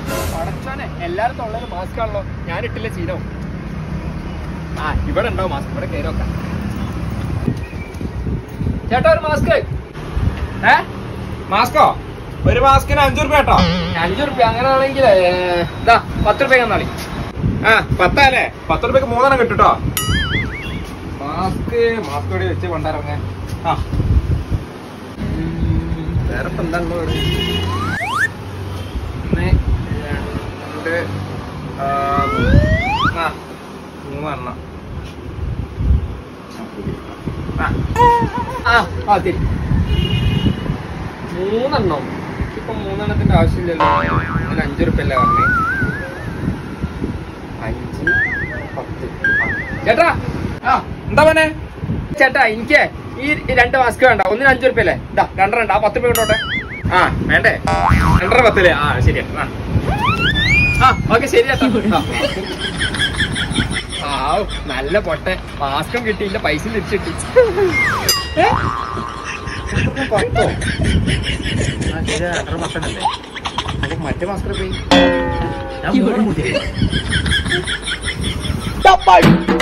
പടച്ചോനെ എല്ലാരും തൊള്ളയില് മാസ്ക് ആണല്ലോ ഞാൻ ഇട്ടില്ല ചീനോ ആ ഇവിടെ ഉണ്ടാവും മാസ്ക് ഇവിടെ കയറി വെക്കാം ചേട്ടാ ഒരു മാസ്ക് ഏ മാസ്കോ ഒരു മാസ്കിന് അഞ്ചു റുപ്യ കേട്ടോ അഞ്ചു റുപ്യ അങ്ങനെയാണെങ്കിൽ ഇതാ പത്ത് റുപ്യ തന്നാളി ആ പത്തല്ലേ പത്ത് റുപ്യക്ക് മൂന്നെണ്ണം കിട്ടുട്ടോ മാസ്ക് മാസ്ക് ഇവിടെ വെച്ച് കൊണ്ടിറങ്ങാൻ ആ വേറെ ഇപ്പൊ എന്താ ഉള്ളത് ഇവിടെ? ഒന്ന് രണ്ട് ആ, മൂന്ന്. ആ മൂന്നെണ്ണം ആ ആ ആ ശരി മൂന്നെണ്ണം ഇപ്പൊ മൂന്നെണ്ണത്തിന്റെ ആവശ്യമില്ലല്ലോ അങ്ങനെ അഞ്ചു റുപ്യ അല്ലേ പറഞ്ഞേ അഞ്ച് പത്ത് ആ. ചേട്ടാ ആ എന്താ പനെ ചേട്ടാ എനിക്ക് ഈ രണ്ട് മാസ്ക് വേണ്ട ഒന്നിന് അഞ്ചു റുപ്യ അല്ലേ ഇതാ രണ്ടര ആ പത്ത് രൂപ കൊണ്ടോട്ടെ ആ വേണ്ടേ രണ്ടര പത്തില്ലേ ആ ശരിയാ ആ. ആ ഓക്കെ ശരി ചേട്ടാ ആ ആവ്, നല്ല പൊട്ടെ മാസ്കും കിട്ടിയില്ല പൈസ തിരിച്ചു കിട്ടി ഏ? പത്തോ ആ ശരി രണ്ടര പത്തനല്ലേ അപ്പൊ മറ്റേ മാസ്കർ പോയി ഞാൻ മൂന്ന് കൂട്ടിയല്ലേ ടപ്പാടി.